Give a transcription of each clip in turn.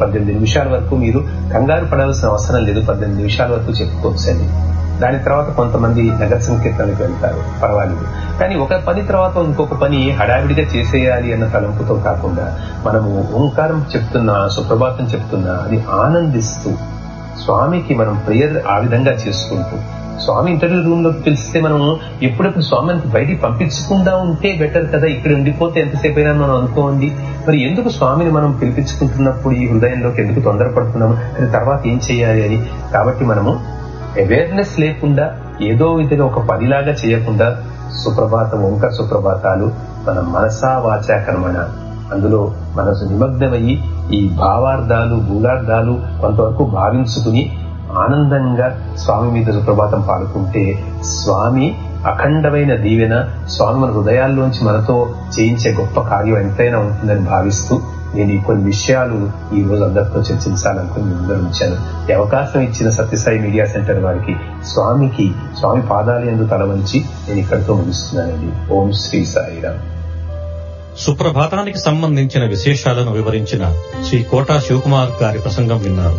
పద్దెనిమిది నిమిషాల వరకు మీరు కంగారు పడాల్సిన అవసరం లేదు పద్దెనిమిది నిమిషాల వరకు చెప్పుకోవచ్చండి దాని తర్వాత కొంతమంది నగర సంకీర్తనకు వెళ్తారు పర్వాలేదు కానీ ఒక పని తర్వాత ఇంకొక పని హడావిడిగా చేసేయాలి అన్న తలంపుతో కాకుండా మనము ఓంకారం చెప్తున్నా సుప్రభాతం చెప్తున్నా అది ఆనందిస్తూ స్వామికి మనం ప్రేయర్ ఆ విధంగా చేసుకుంటూ స్వామి ఇంటర్వ్యూ రూమ్ లోకి పిలిస్తే మనం ఎప్పుడెప్పుడు స్వామికి బయటికి పంపించకుండా ఉంటే బెటర్ కదా ఇక్కడ ఉండిపోతే ఎంతసేపు అయినా మనం అనుకోండి మరి ఎందుకు స్వామిని మనం పిలిపించుకుంటున్నప్పుడు ఈ హృదయంలోకి ఎందుకు తొందరపడుతున్నాము కానీ తర్వాత ఏం చేయాలి అని కాబట్టి మనము అవేర్నెస్ లేకుండా ఏదో విధంగా ఒక పనిలాగా చేయకుండా సుప్రభాతం ఓంకార సుప్రభాతాలు మన మనసా వాచా కర్మణ అందులో మనసు నిమగ్నమయ్యి ఈ భావార్థాలు గూఢార్థాలు కొంతవరకు భావించుకుని ఆనందంగా స్వామి మీద సుప్రభాతం పాడుకుంటే స్వామి అఖండమైన దీవెన స్వామి మన హృదయాల్లోంచి మనతో చేయించే గొప్ప కార్యం ఎంతైనా ఉంటుందని భావిస్తూ నేను ఈ కొన్ని విషయాలు ఈ రోజు అందరితో చర్చించాలనుకుని ముందర ఉంచాను ఈ అవకాశం ఇచ్చిన సత్యసాయి మీడియా సెంటర్ వారికి స్వామికి స్వామి పాదాలు ఎందు తలవంచి నేను ఇక్కడితో ముగిస్తున్నానండి ఓం శ్రీ సాయిరామ్ సుప్రభాతానికి సంబంధించిన విశేషాలను వివరించిన శ్రీ కోటా శివకుమార్ గారి ప్రసంగం విన్నారు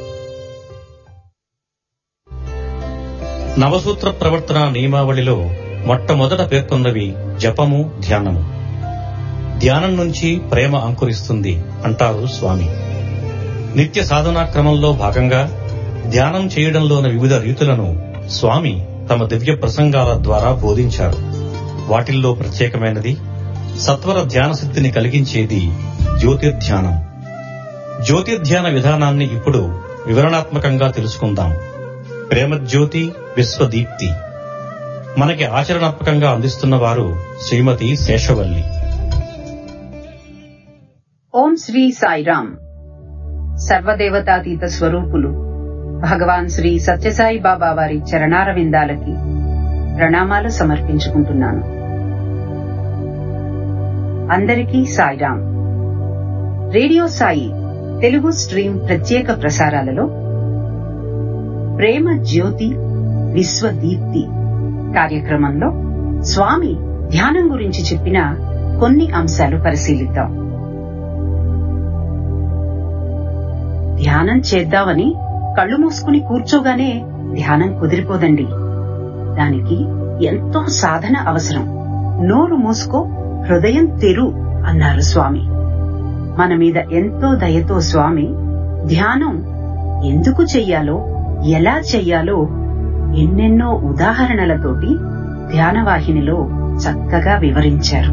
నవసూత్ర ప్రవర్తన నియమావళిలో మొట్టమొదట పేర్కొన్నవి జపము ధ్యానము ధ్యానం నుంచి ప్రేమ అంకురిస్తుంది అంటారు స్వామి నిత్య సాధనా క్రమంలో భాగంగా ధ్యానం చేయడంలోని వివిధ రీతులను స్వామి తమ దివ్య ప్రసంగాల ద్వారా బోధించారు వాటిల్లో ప్రత్యేకమైనది సత్వర ధ్యాన సిద్ధిని కలిగించేది జ్యోతిర్ధ్యానం జ్యోతిర్ధ్యాన విధానాన్ని ఇప్పుడు వివరణాత్మకంగా తెలుసుకుందాం ప్రేమజ్యోతి విశ్వదీప్తి మనకి ఆచరణాత్మకంగా అందిస్తున్న వారు శ్రీమతి శేషవల్లి ఓం శ్రీ సాయిరామ్ సర్వదేవతాతీత స్వరూపులు భగవాన్ శ్రీ సత్యసాయి బాబా వారి చరణారవిందాలకి ప్రణామాలు సమర్పించుకుంటున్నాను అందరికీ సాయిరామ్ రేడియో సాయి తెలుగు స్ట్రీమ్ ప్రత్యేక ప్రసారాలలో ప్రేమ జ్యోతి విశ్వదీప్తి కార్యక్రమంలో స్వామి ధ్యానం గురించి చెప్పిన కొన్ని అంశాలు పరిశీలిద్దాం ధ్యానం చేద్దామని కళ్ళు మూసుకుని కూర్చోగానే ధ్యానం కుదిరిపోదండి దానికి ఎంతో సాధన అవసరం నోరు మూసుకో హృదయం తెరు అన్నారు స్వామి మన మీద ఎంతో దయతో స్వామి ధ్యానం ఎందుకు చెయ్యాలో ఎలా చెయ్యాలో ఎన్నెన్నో ఉదాహరణలతోటి ధ్యానవాహినిలో చక్కగా వివరించారు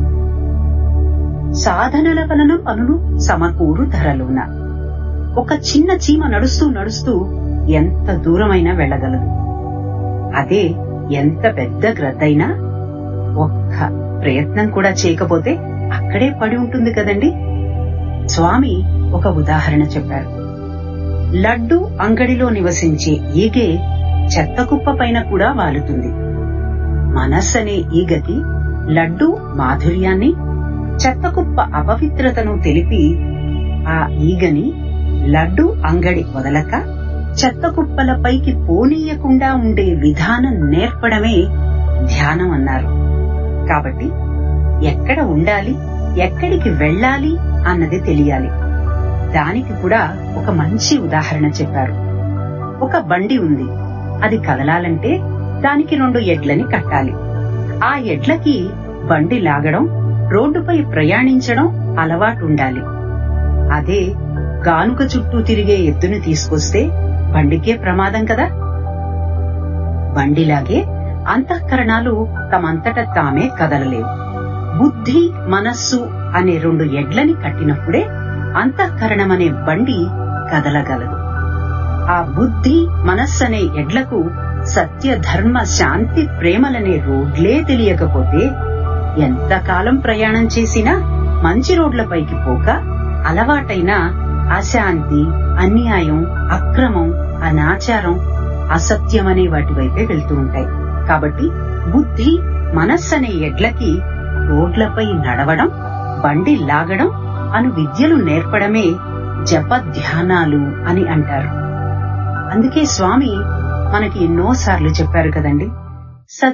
సాధనల వలన పనులు సమకూరు ధరలోన ఒక చిన్న చీమ నడుస్తూ నడుస్తూ ఎంత దూరమైనా వెళ్ళగలదు అదే ఎంత పెద్ద గ్రద్దైనా ఒక్క ప్రయత్నం కూడా చేయకపోతే అక్కడే పడి ఉంటుంది కదండి స్వామి ఒక ఉదాహరణ చెప్పారు లడ్డు అంగడిలో నివసించే ఈగే చెత్త కుప్ప పైన కూడా వాలుతుంది మనస్సనే ఈగకి లడ్డు మాధుర్యాన్ని చెత్త కుప్ప అపవిత్రతను తెలిపి ఆ ఈగని లడ్డు అంగడి వదలక చెత్త కుప్పలపైకి పోనీయకుండా ఉండే విధానం నేర్పడమే ధ్యానం అన్నారు కాబట్టి ఎక్కడ ఉండాలి ఎక్కడికి వెళ్ళాలి అన్నది తెలియాలి దానికి కూడా ఒక మంచి ఉదాహరణ చెప్పారు ఒక బండి ఉంది అది కదలాలంటే దానికి రెండు ఎడ్లని కట్టాలి ఆ ఎడ్లకి బండి లాగడం రోడ్డుపై ప్రయాణించడం అలవాటుండాలి అదే గానుక చుట్టూ తిరిగే ఎద్దును తీసుకొస్తే బండికే ప్రమాదం కదా బండిలాగే అంతఃకరణాలు తమంతట తామే కదలలేవు బుద్ధి మనస్సు అనే రెండు ఎడ్లని కట్టినప్పుడే అంతఃకరణమనే బండి కదలగలదు ఆ బుద్ధి మనస్సు అనే ఎడ్లకు సత్య ధర్మ శాంతి ప్రేమలనే రోడ్లే తెలియకపోతే ఎంతకాలం ప్రయాణం చేసినా మంచి రోడ్లపైకి పోక అలవాటైన అశాంతి అన్యాయం అక్రమం అనాచారం అసత్యం అనే వాటి వైపే వెళ్తూ ఉంటాయి కాబట్టి బుద్ధి మనస్సనే ఎడ్లకి రోడ్లపై నడవడం బండి లాగడం అను విద్యలు నేర్పడమే జప ధ్యానాలు అని అంటారు అందుకే స్వామి మనకి ఎన్నోసార్లు చెప్పారు కదండి సత్